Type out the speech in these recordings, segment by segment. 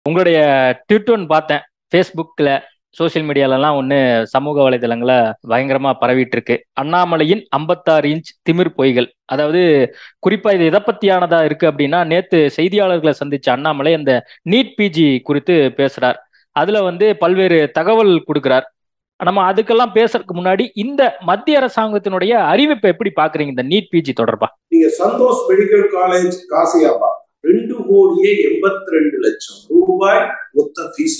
உங்களுடைய ட்விட் ஒன்று பார்த்தேன் ஃபேஸ்புக்கில் சோசியல் மீடியாலலாம் ஒன்று சமூக வலைதளங்கள பயங்கரமா பரவிட்டு இருக்கு அண்ணாமலையின் ஐம்பத்தாறு இன்ச் திமிர் பொய்கள் அதாவது குறிப்பா இது எதை பத்தியானதா இருக்கு அப்படின்னா நேத்து செய்தியாளர்களை சந்திச்ச அண்ணாமலை அந்த நீட் பிஜி குறித்து பேசுறார் அதுல வந்து பல்வேறு தகவல் கொடுக்கிறார் நம்ம அதுக்கெல்லாம் பேசுறதுக்கு முன்னாடி இந்த மத்திய அரசாங்கத்தினுடைய அறிவிப்பை எப்படி பாக்குறீங்க இந்த நீட் பிஜி தொடர்பா நீங்க சந்தோஷ் மெடிக்கல் காலேஜ் காசியாபாத் ரெண்டு கோடியே எண்பத்தி ரெண்டு லட்சம் ரூபாய் மொத்த ஃபீஸ்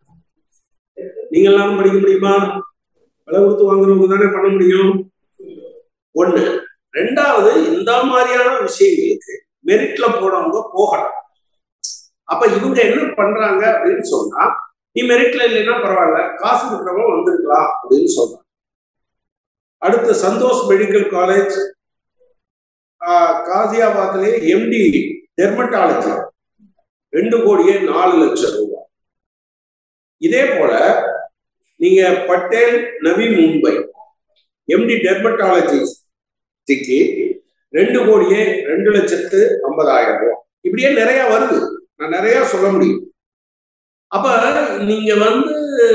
நீங்க எல்லாரும் படிக்க முடியுமா விலை கொடுத்து வாங்குறவங்க தானே பண்ண முடியும் ஒண்ணு ரெண்டாவது இந்த மாதிரியான விஷயங்களுக்கு மெரிட்ல போனவங்க போகலாம் அப்ப இவங்க என்ன பண்றாங்க அப்படின்னு சொன்னா நீ மெரிட்ல இல்லைன்னா பரவாயில்ல காசு இருக்கிறவங்க வந்திருக்கலாம் அப்படின்னு சொல்றாங்க அடுத்து சந்தோஷ் மெடிக்கல் காலேஜ் காசியாபாத்லயே எம்டி டெர்மட்டாலஜி ரெண்டு கோடியே நாலு லட்சம் ரூபாய் இதே போல நீங்க பட்டேல் நவி மும்பை எம்டி டெர்மட்டாலஜிக்கு ரெண்டு கோடியே ரெண்டு லட்சத்து ஐம்பதாயிரம் ரூபாய் இப்படியே நிறைய வருது நான் நிறைய சொல்ல முடியும் அப்ப நீங்க வந்து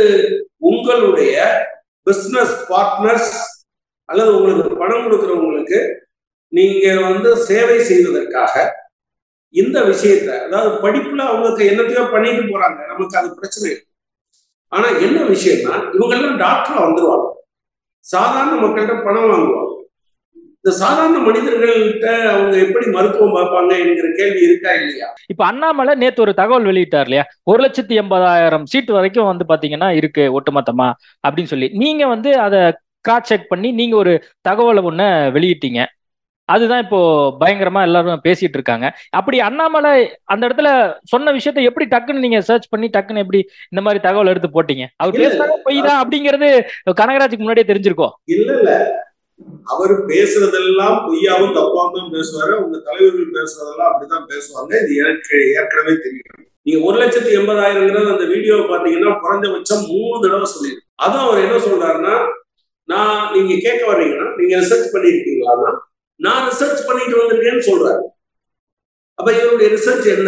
உங்களுடைய பிசினஸ் பார்ட்னர்ஸ் அல்லது உங்களுக்கு பணம் கொடுக்குறவங்களுக்கு நீங்க வந்து சேவை செய்வதற்காக இந்த விஷயத்த அதாவது படிப்புல அவங்களுக்கு என்னத்தையோ பண்ணிட்டு போறாங்க நமக்கு அது பிரச்சனை இல்லை ஆனா என்ன விஷயம்னா இவங்கெல்லாம் டாக்டரா வந்துருவாங்க சாதாரண மக்கள்கிட்ட பணம் வாங்குவாங்க இந்த சாதாரண மனிதர்கள்ட்ட அவங்க எப்படி மருத்துவம் பார்ப்பாங்க என்கிற கேள்வி இருக்கா இல்லையா இப்ப அண்ணாமலை நேத்து ஒரு தகவல் வெளியிட்டார் இல்லையா ஒரு லட்சத்தி எண்பதாயிரம் சீட் வரைக்கும் வந்து பாத்தீங்கன்னா இருக்கு ஒட்டுமொத்தமா அப்படின்னு சொல்லி நீங்க வந்து அதை கிராஸ் செக் பண்ணி நீங்க ஒரு தகவலை ஒண்ணு வெளியிட்டீங்க அதுதான் இப்போ பயங்கரமா எல்லாரும் பேசிட்டு இருக்காங்க அப்படி அண்ணாமலை அந்த இடத்துல சொன்ன விஷயத்த எப்படி டக்குன்னு நீங்க சர்ச் பண்ணி டக்குன்னு எப்படி இந்த மாதிரி தகவல் எடுத்து போட்டீங்க அவர் பேசுறாங்க பொய் தான் அப்படிங்கிறது கனகராஜுக்கு முன்னாடியே தெரிஞ்சிருக்கோம் இல்ல இல்ல அவர் பேசுறதெல்லாம் பொய்யாவும் தப்பாவும் தான் பேசுவாரு உங்க தலைவர்கள் பேசுறதெல்லாம் அப்படிதான் பேசுவாங்க இது எனக்கு ஏற்கனவே தெரியும் நீங்க ஒரு லட்சத்தி எண்பதாயிரங்கிறது அந்த வீடியோவை பாத்தீங்கன்னா குறைஞ்சபட்சம் மூணு தடவை சொல்லியிருக்கு அதுவும் அவர் என்ன சொல்றாருன்னா நான் நீங்க கேட்க வர்றீங்கன்னா நீங்க ரிசர்ச் பண்ணிருக்கீங்களான்னா நான் ரிசர்ச் பண்ணிட்டு வந்திருக்கேன்னு சொல்றாரு அப்ப இவருடைய ரிசர்ச் என்ன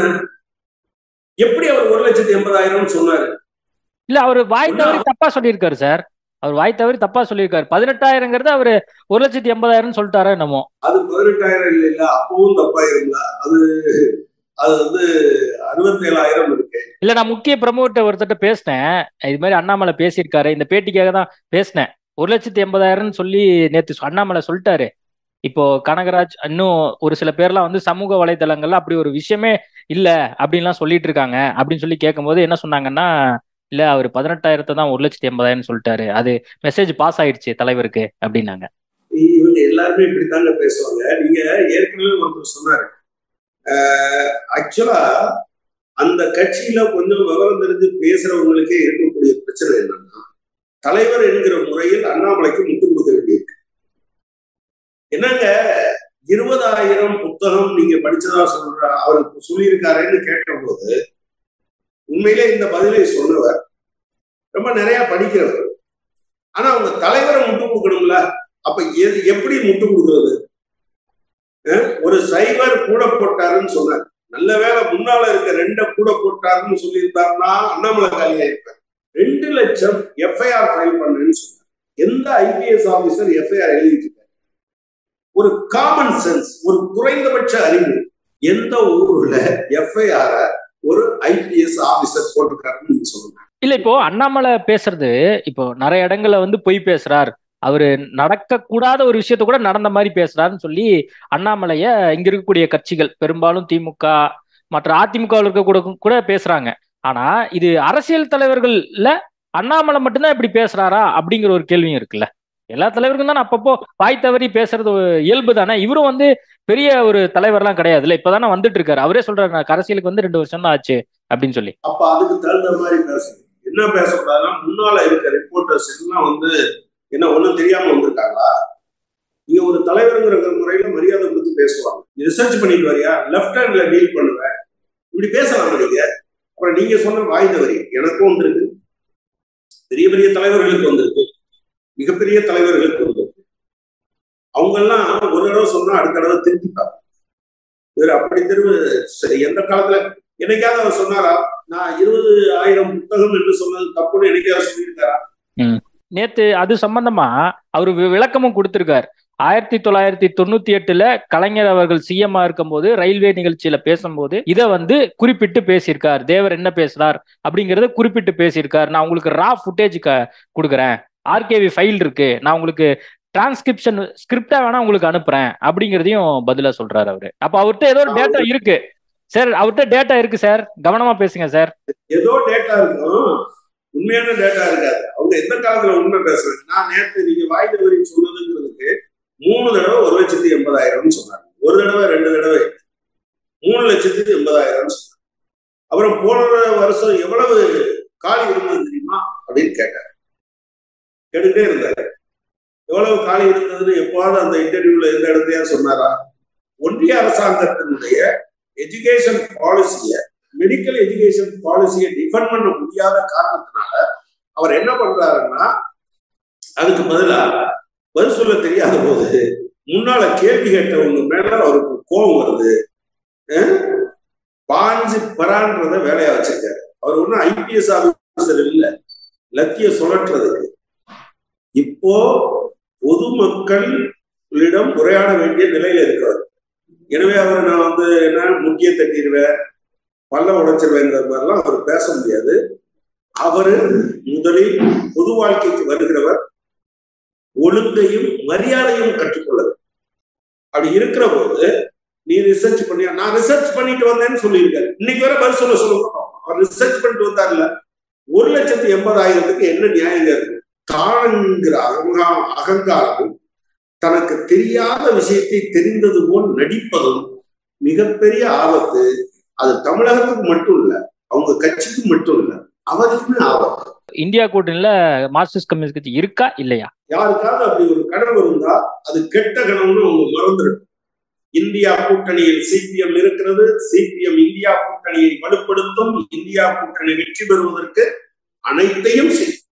எப்படி அவர் ஒரு லட்சத்தி எண்பதாயிரம் சொன்னாரு இல்ல அவர் வாய் தவறி தப்பா சொல்லியிருக்காரு சார் அவர் வாய் தவறி தப்பா சொல்லியிருக்காரு பதினெட்டாயிரங்கிறது அவரு ஒரு லட்சத்தி எண்பதாயிரம் சொல்லிட்டாரா என்னமோ அது பதினெட்டாயிரம் இல்ல இல்ல அப்பவும் தப்பாயிருங்களா அது அது வந்து அறுபத்தேழாயிரம் இருக்கு இல்ல நான் முக்கிய பிரமுகர்கிட்ட ஒருத்தட்ட பேசினேன் இது மாதிரி அண்ணாமலை பேசியிருக்காரு இந்த பேட்டிக்காக தான் பேசினேன் ஒரு லட்சத்தி எண்பதாயிரம்னு சொல்லி நேத்து அண்ணாமலை சொல்லிட்டாரு இப்போ கனகராஜ் இன்னும் ஒரு சில பேர்லாம் வந்து சமூக வலைதளங்கள்ல அப்படி ஒரு விஷயமே இல்ல அப்படின்லாம் சொல்லிட்டு இருக்காங்க அப்படின்னு சொல்லி கேட்கும்போது என்ன சொன்னாங்கன்னா இல்ல அவர் பதினெட்டாயிரத்தை தான் ஒரு லட்சத்தி எண்பதாயிரம் சொல்லிட்டாரு அது மெசேஜ் பாஸ் ஆயிடுச்சு தலைவருக்கு அப்படின்னாங்க இவங்க எல்லாருமே இப்படித்தாங்க பேசுவாங்க நீங்க ஏற்கனவே ஒருத்தர் சொன்னாரு ஆக்சுவலா அந்த கட்சியில கொஞ்சம் விவரம் தெரிஞ்சு பேசுறவங்களுக்கே இருக்கக்கூடிய பிரச்சனை என்னன்னா தலைவர் என்கிற முறையில் அண்ணாமலைக்கு முட்டு கொடுக்க வேண்டியிருக்கு என்னங்க இருபதாயிரம் புத்தகம் நீங்க படிச்சதா சொல்ற அவர் சொல்லியிருக்காருன்னு கேட்ட போது உண்மையிலே இந்த பதிலை சொன்னவர் ரொம்ப நிறைய படிக்கிறவர் ஆனா அவங்க தலைவரை முட்டு கொடுக்கணும்ல அப்ப எது எப்படி முட்டு கொடுக்கறது ஒரு சைபர் கூட போட்டாருன்னு சொன்னார் நல்ல வேலை முன்னால இருக்க ரெண்ட கூட போட்டாருன்னு சொல்லியிருந்தாருன்னா அண்ணாமலை காலியா இருப்பார் ரெண்டு லட்சம் எஃப்ஐஆர் ஃபைல் பண்ணுன்னு சொன்னார் எந்த ஐபிஎஸ் ஆபீசர் எஃப்ஐஆர் எழுதிட்டு ஒரு காமன் சென்ஸ் ஒரு குறைந்தபட்ச அறிவு எந்த ஊர்ல எஃப்ஐஆர் ஒரு ஐபிஎஸ் ஆபீசர் போட்டிருக்காருன்னு நீங்க சொல்லுங்க இல்ல இப்போ அண்ணாமலை பேசுறது இப்போ நிறைய இடங்கள்ல வந்து பொய் பேசுறார் அவரு நடக்க கூடாத ஒரு விஷயத்த கூட நடந்த மாதிரி பேசுறாருன்னு சொல்லி அண்ணாமலைய இங்க இருக்கக்கூடிய கட்சிகள் பெரும்பாலும் திமுக மற்ற அதிமுகவில் இருக்க கூட கூட பேசுறாங்க ஆனா இது அரசியல் தலைவர்கள்ல அண்ணாமலை மட்டும்தான் இப்படி பேசுறாரா அப்படிங்கிற ஒரு கேள்வியும் இருக்குல்ல எல்லா தலைவருக்கும் தானே அப்பப்போ வாய் தவறி பேசுறது இயல்பு தானே இவரும் வந்து பெரிய ஒரு தலைவர்லாம் கிடையாதுல்ல இப்பதானே வந்துட்டு இருக்காரு அவரே சொல்றாரு நான் அரசியலுக்கு வந்து ரெண்டு வருஷம் தான் ஆச்சு அப்படின்னு சொல்லி அப்ப அதுக்கு தகுந்த மாதிரி பேசணும் என்ன பேசக்கூடாதுன்னா முன்னால இருக்க ரிப்போர்ட்டர்ஸ் எல்லாம் வந்து என்ன ஒண்ணும் தெரியாம வந்திருக்காங்களா நீங்க ஒரு தலைவருங்கிற முறையில மரியாதை கொடுத்து பேசுவாங்க நீ ரிசர்ச் பண்ணிட்டு வரியா லெஃப்ட் ஹேண்ட்ல டீல் பண்ணுவேன் இப்படி பேசலாம் நீங்க அப்புறம் நீங்க சொன்ன வாய் தவறி எனக்கும் வந்திருக்கு பெரிய பெரிய தலைவர்களுக்கு வந்திருக்கு மிகப்பெரிய தலைவர்களுக்கு வந்திருக்கு அவங்க எல்லாம் ஒரு தடவை சொன்னா அடுத்த தடவை திருப்பிப்பாங்க இவர் அப்படி திரும்ப எந்த காலத்துல என்னைக்காவது அவர் சொன்னாரா நான் இருபது ஆயிரம் புத்தகம் என்று சொன்னது தப்புன்னு என்னைக்காவது சொல்லியிருக்காரா நேத்து அது சம்பந்தமா அவரு வி- விளக்கமும் கொடுத்திருக்காரு ஆயிரத்தி தொள்ளாயிரத்தி தொண்ணூத்தி எட்டுல கலைஞர் அவர்கள் சிஎம்மா இருக்கும்போது ரயில்வே நிகழ்ச்சியில பேசும்போது இதை வந்து குறிப்பிட்டு பேசியிருக்கார் தேவர் என்ன பேசுறார் அப்படிங்கறத குறிப்பிட்டு பேசியிருக்கார் நான் உங்களுக்கு ரா ஃபுட்டேஜ் கொடுக்குறேன் ஆர்கேவி ஃபைல் இருக்கு நான் உங்களுக்கு டிரான்ஸ்கிரிப்ஷன் ஸ்கிரிப்டா வேணா உங்களுக்கு அனுப்புறேன் அப்படிங்கிறதையும் பதிலா சொல்றாரு அவரு அப்ப அவர்கிட்ட ஏதோ ஒரு டேட்டா இருக்கு சார் அவர்கிட்ட டேட்டா இருக்கு சார் கவனமா பேசுங்க சார் ஏதோ டேட்டா இருக்கும் உண்மையான டேட்டா இருக்காது அவங்க எந்த காலத்துல உண்மை பேசுறாங்க நான் நேற்று நீங்க வாய்ந்த வரி சொன்னதுங்கிறதுக்கு மூணு தடவை ஒரு லட்சத்தி எண்பதாயிரம்னு சொன்னாங்க ஒரு தடவை ரெண்டு தடவை மூணு லட்சத்தி எண்பதாயிரம் சொன்னாங்க அப்புறம் போன வருஷம் எவ்வளவு காலி இருந்தது தெரியுமா அப்படின்னு கேட்டார் கேட்டுட்டே இருந்தாரு எவ்வளவு காலி இருந்ததுன்னு எப்போவாவது அந்த இன்டர்வியூல எந்த இடத்தையா சொன்னாரா ஒன்றிய அரசாங்கத்தினுடைய எஜுகேஷன் பாலிசிய மெடிக்கல் எஜுகேஷன் பாலிசியை டிஃபெண்ட் பண்ண முடியாத காரணத்தினால அவர் என்ன பண்றாருன்னா அதுக்கு பதிலா பதில் சொல்ல தெரியாத போது முன்னால கேள்வி கேட்டவங்க மேல அவருக்கு கோபம் வருது அஹ் பாஞ்சு பரான்றத வேலையா வச்சிருக்காரு அவர் ஒன்றும் ஐபிஎஸ் ஆபீசர் இல்ல லத்திய சுழற்றுறதுக்கு இப்போ பொதுமக்களிடம் உரையாட வேண்டிய நிலையில இருக்காரு எனவே அவர் நான் வந்து என்ன முக்கிய தட்டிடுவேன் பல்ல உடைச்சிருவேங்கிற மாதிரிலாம் அவர் பேச முடியாது அவரு முதலில் பொது வாழ்க்கைக்கு வருகிறவர் ஒழுங்கையும் மரியாதையும் கற்றுக்கொள்ள வேண்டும். அப்படி இருக்கிற போது நீ ரிசர்ச் பண்ணியா நான் ரிசர்ச் பண்ணிட்டு வந்தேன்னு சொல்லியிருக்காரு இன்னைக்கு வரை பதில் சொல்ல சொல்லுங்க அவர் ரிசர்ச் பண்ணிட்டு வந்தார்ல ஒரு லட்சத்தி எண்பதாயிரத்துக்கு என்ன நியாயங்க இருக்கு தானுங்கிற அகங்கா அகங்காரமும் தனக்கு தெரியாத விஷயத்தை தெரிந்தது போல் நடிப்பதும் மிகப்பெரிய ஆபத்து அது தமிழகத்துக்கு மட்டும் இல்ல அவங்க கட்சிக்கு மட்டும் இல்ல அவருக்குமே ஆபத்து இந்தியா கூட்டணியில மார்க்சிஸ்ட் கம்யூனிஸ்ட் கட்சி இருக்கா இல்லையா யாருக்காவது அப்படி ஒரு கனவு இருந்தா அது கெட்ட கனவுன்னு அவங்க மறந்துடும் இந்தியா கூட்டணியில் சிபிஎம் இருக்கிறது சிபிஎம் இந்தியா கூட்டணியை வலுப்படுத்தும் இந்தியா கூட்டணி வெற்றி பெறுவதற்கு அனைத்தையும் செய்யும்